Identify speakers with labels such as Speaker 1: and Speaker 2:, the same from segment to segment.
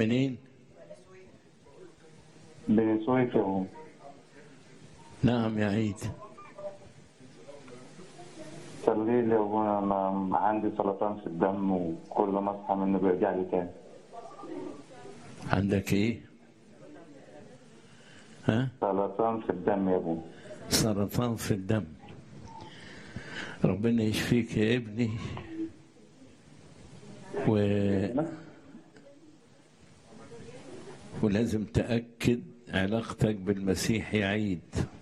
Speaker 1: منين؟
Speaker 2: بني سويف يا ابونا
Speaker 1: نعم يا عيد
Speaker 2: صلي لي يا ابونا انا عندي سرطان في الدم وكل ما اصحى منه بيرجع لي تاني
Speaker 1: عندك ايه؟ ها؟
Speaker 2: سرطان في الدم يا ابونا
Speaker 1: سرطان في الدم ربنا يشفيك يا ابني و... ولازم تأكد علاقتك بالمسيح يا عيد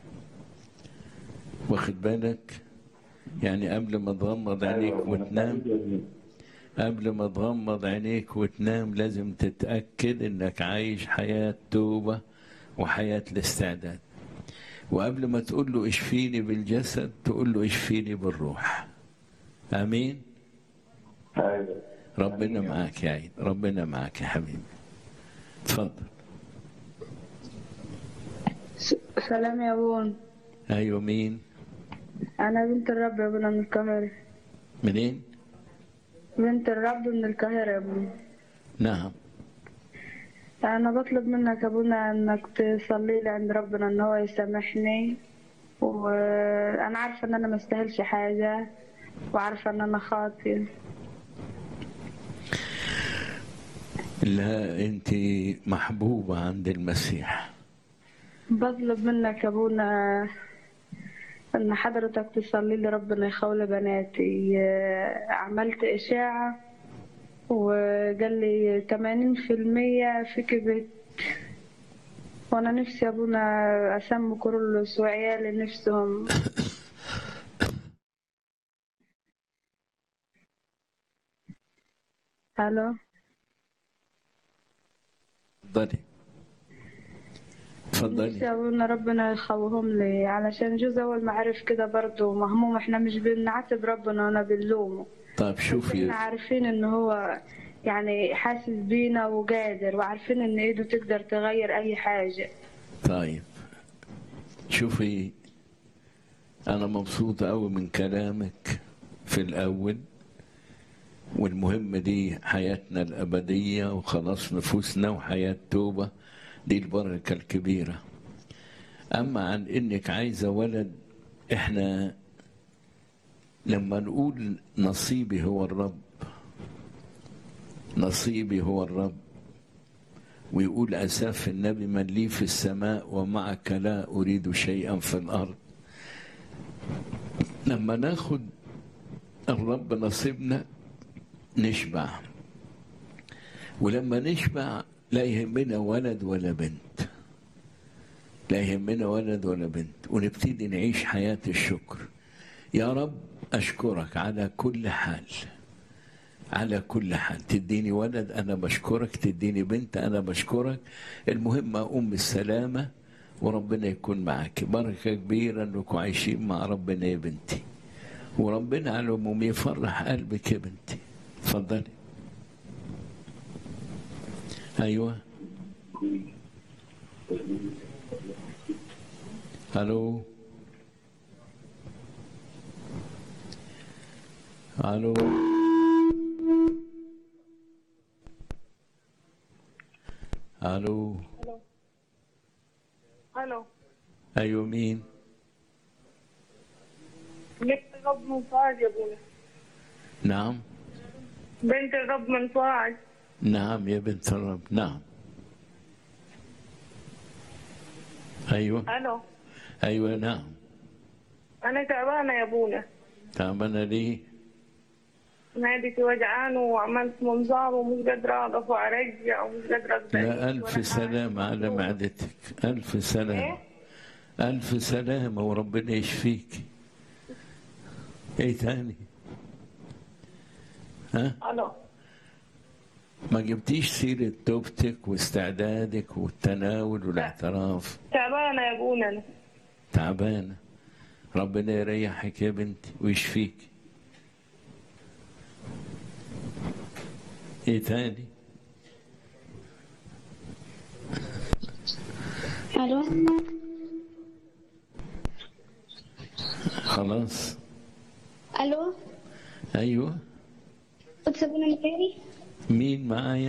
Speaker 1: واخد بالك يعني قبل ما تغمض عينيك وتنام قبل ما تغمض عينيك وتنام لازم تتأكد انك عايش حياة توبة وحياة الاستعداد وقبل ما تقول له اشفيني بالجسد تقول له اشفيني بالروح امين
Speaker 2: ايوه
Speaker 1: ربنا معاك يا عيد ربنا معاك يا حبيبي اتفضل
Speaker 3: س- سلام يا بون
Speaker 1: ايوه مين
Speaker 3: انا بنت الرب يا بون من القاهرة
Speaker 1: منين
Speaker 3: بنت الرب من القاهرة يا بون
Speaker 1: نعم
Speaker 3: انا بطلب منك يا ابونا انك تصلي لي عند ربنا ان هو يسامحني وانا عارفة ان انا ما استاهلش حاجة وعارفة ان انا خاطئة
Speaker 1: لا انت محبوبة عند المسيح
Speaker 3: بطلب منك يا ابونا ان حضرتك تصلي لي ربنا يخول بناتي آه، عملت اشاعة وقال لي 80% في كبت وانا نفسي يا ابونا اسمي كورولوس وعيالي نفسهم الو
Speaker 1: اتفضلي
Speaker 3: نفسي
Speaker 1: اتفضلي
Speaker 3: يا ابونا ربنا يخوهم لي علشان جوز اول ما عرف كده برضه مهموم احنا مش بنعاتب ربنا وانا بنلومه
Speaker 1: طيب
Speaker 3: احنا
Speaker 1: شوفي
Speaker 3: عارفين ان هو يعني حاسس بينا وقادر وعارفين ان ايده تقدر تغير اي حاجة
Speaker 1: طيب شوفي أنا مبسوط أوي من كلامك في الأول والمهم دي حياتنا الأبدية وخلاص نفوسنا وحياة توبة دي البركة الكبيرة أما عن إنك عايزة ولد إحنا لما نقول نصيبي هو الرب نصيبي هو الرب ويقول أساف النبي من لي في السماء ومعك لا أريد شيئا في الأرض لما ناخد الرب نصيبنا نشبع ولما نشبع لا يهمنا ولد ولا بنت لا يهمنا ولد ولا بنت ونبتدي نعيش حياة الشكر يا رب أشكرك على كل حال على كل حال تديني ولد أنا بشكرك تديني بنت أنا بشكرك المهم أقوم بالسلامة وربنا يكون معاك بركة كبيرة أنكم عايشين مع ربنا يا بنتي وربنا على العموم يفرح قلبك يا بنتي اتفضلي أيوه ألو ألو ألو
Speaker 4: الو
Speaker 1: أيوه مين
Speaker 4: بنت الرب من فؤاد يا ابونا
Speaker 1: نعم
Speaker 4: بنت الرب من فؤاد
Speaker 1: نعم يا بنت الرب نعم أيوه
Speaker 4: الو
Speaker 1: أيوه نعم
Speaker 4: انا تعبانه يا ابونا
Speaker 1: تعبانة ليه
Speaker 4: معدتي وجعان وعملت منظار ومش قادره اقف وارجع ومش قادره اقدر
Speaker 1: لا
Speaker 4: ولا
Speaker 1: ألف
Speaker 4: حاجة.
Speaker 1: سلامة على معدتك ألف سلامة
Speaker 4: إيه؟
Speaker 1: ألف سلامة وربنا يشفيك إيه تاني ها
Speaker 4: الو
Speaker 1: ما جبتيش سيرة توبتك واستعدادك والتناول والاعتراف
Speaker 4: تعبانه يا ابونا انا
Speaker 1: تعبانة ربنا يريحك يا بنتي ويشفيك ايه تاني
Speaker 5: الو
Speaker 1: خلاص
Speaker 5: الو
Speaker 1: ايوه
Speaker 5: قدس ابونا الغالي
Speaker 1: مين معايا